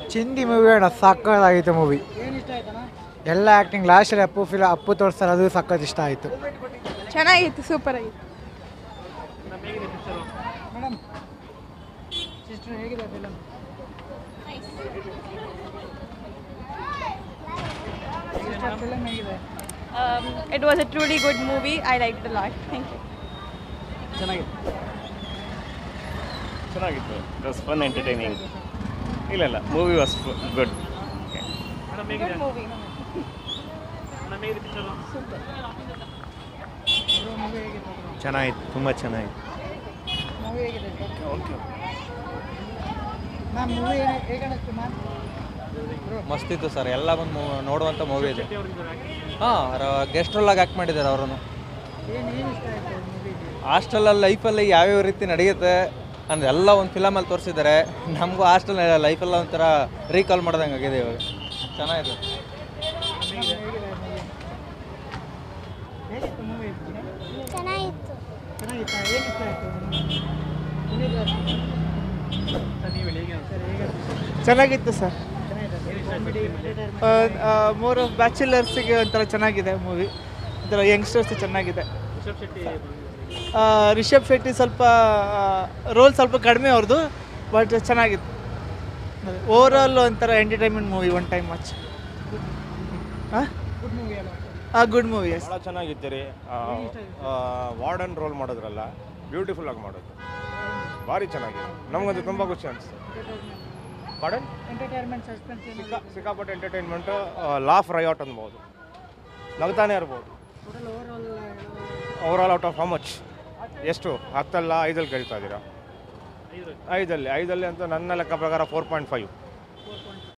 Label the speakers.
Speaker 1: ಚಿಂದಿ ಮೂವಿ ಅಣ್ಣ ಸಕ್ಕತ್ತಾಗಿತ್ತು ಮೂವಿ
Speaker 2: ಏನು ಇಷ್ಟ ಆಯ್ತಣ್ಣ
Speaker 1: ಎಲ್ಲ ಆ್ಯಕ್ಟಿಂಗ್ ಲಾಸ್ಟಲ್ಲಿ ಅಪ್ಪು ಫಿಲ ಅಪ್ಪು ತೋರಿಸ್ತಾರೆ ಅದು ಸಖತ್ ಇಷ್ಟ ಆಯಿತು
Speaker 3: ಚೆನ್ನಾಗಿತ್ತು ಸೂಪರ್ ಆಗಿತ್ತು
Speaker 2: ಮೇಡಮ್ ಸಿಸ್ಟರ್ ಹೇಗಿದೆ ಫಿಲಮ್ ಸಿಸ್ಟರ್ ಫಿಲಮ್ ಹೇಗಿದೆ
Speaker 3: it was a truly good movie I like the lot thank you
Speaker 2: ಚೆನ್ನಾಗಿದೆ
Speaker 4: ಚೆನ್ನಾಗಿತ್ತು ಇಟ್ ವಾಸ್ ಫನ್ ಎಂಟರ್ಟೈನಿಂಗ್ ಇಲ್ಲ ಇಲ್ಲ movie was good
Speaker 3: good movie
Speaker 2: movie ಹೇಗಿದೆ
Speaker 4: ಚೆನ್ನಾಗಿತ್ತು ತುಂಬ ಚೆನ್ನಾಗಿತ್ತು
Speaker 2: ಮೂವಿ ಹೇಗಿದೆ ಮ್ಯಾಮ್ ಮೂವಿ ಏನು ಹೇಗೆ ಅನಿಸ್ತು ಮ್ಯಾಮ್
Speaker 5: ಮಸ್ತಿತ್ತು ಸರ್ ಎಲ್ಲ ಬಂದು ಮೂ ನೋಡುವಂಥ ಮೂವಿ ಇದೆ ಹಾಂ ಗೆಸ್ಟ್ ರೋಲಾಗಿ ಆ್ಯಕ್ಟ್ ಮಾಡಿದ್ದಾರೆ ಅವರನ್ನು
Speaker 2: ಏನು ಏನು ಇಷ್ಟ ಆಯಿತು ಮೂವಿಗೆ
Speaker 5: ಹಾಸ್ಟೆಲಲ್ಲಿ ಲೈಫಲ್ಲಿ ಯಾವ್ಯಾವ ರೀತಿ ನಡೆಯುತ್ತೆ ಅಂದ್ರೆ ಎಲ್ಲ ಒಂದು ಫಿಲಮಲ್ಲಿ ತೋರಿಸಿದ್ದಾರೆ ನಮಗೂ ಹಾಸ್ಟೆಲ್ ಲೈಫೆಲ್ಲ ಒಂಥರ ರೀಕಾಲ್ ಮಾಡ್ದಂಗೆ ಆಗಿದೆ ಇವಾಗ ಚೆನ್ನಾಗಿದೆ
Speaker 2: ಹೇಗಿತ್ತು ಮೂವಿ
Speaker 6: ಚೆನ್ನಾಗಿತ್ತು
Speaker 2: ಚೆನ್ನಾಗಿತ್ತಾ ಏನು ಇಷ್ಟ ಆಯಿತು ಪುನೀತ್ ರಾಜ್ ಸರ್ ನೀವು ಹೇಗೆ ಸರ್ ಹೇಗೆ
Speaker 7: ಚೆನ್ನಾಗಿತ್ತು ಸರ್
Speaker 2: ಚೆನ್ನಾಗಿದೆ
Speaker 7: ಮೂರು ಬ್ಯಾಚುಲರ್ಸಿಗೆ ಒಂಥರ ಚೆನ್ನಾಗಿದೆ ಮೂವಿ ಒಂಥರ ಯಂಗ್ಸ್ಟರ್ಸ್ ಚೆನ್ನಾಗಿದೆ ಆ, ರಿಷಬ್ ಶೆಟ್ಟಿ ಸ್ವಲ್ಪ ರೋಲ್ ಸ್ವಲ್ಪ ಕಡಿಮೆ ಅವ್ರದ್ದು ಬಟ್ ಚೆನ್ನಾಗಿತ್ತು ಓವರ್ ಆಲ್ ಒಂಥರ entertainment movie one time watch ಹಾಂ
Speaker 2: ಗುಡ್ ಮೂವಿ ಅಲ್ಲ
Speaker 7: ಹಾಂ ಗುಡ್ ಮೂವಿ ಎಸ್
Speaker 4: ಭಾಳ ಚೆನ್ನಾಗಿತ್ತು ರೀ ವಾರ್ಡನ್ ರೋಲ್ ಮಾಡೋದ್ರಲ್ಲ ಬ್ಯೂಟಿಫುಲ್ ಆಗಿ ಮಾಡೋದು ಭಾರಿ ಚೆನ್ನಾಗಿದೆ ನಮಗಂತೂ ತುಂಬ ಖುಷಿ ಅನಿಸ್ತು ವಾರ್ಡನ್
Speaker 2: ಎಂಟರ್ಟೈನ್ಮೆಂಟ್ ಸಸ್ಪೆನ್ಸ್
Speaker 4: ಸಿಕ್ಕಾ ಸಿಕ್ಕಾಪಟ್ಟೆ ಎಂಟರ್ಟೈನ್ಮೆಂಟು ಲಾಫ್ ರೈಔಟ್ ಅನ್ಬೋದು ನಗ್ತಾನೆ ಇರ್ಬೋದು
Speaker 2: total overall
Speaker 4: overall out of how much ಎಷ್ಟು ಹತ್ತಲ್ಲ ಐದಲ್ಲಿ ಕೇಳ್ತಾ ಇದ್ದೀರಾ ಐದಲ್ಲಿ ಐದಲ್ಲಿ ಅಂತೂ ನನ್ನ ಲೆಕ್ಕ ಪ್ರಕಾರ ಫೋರ್ ಪಾಯಿಂಟ್ ಫೈವ್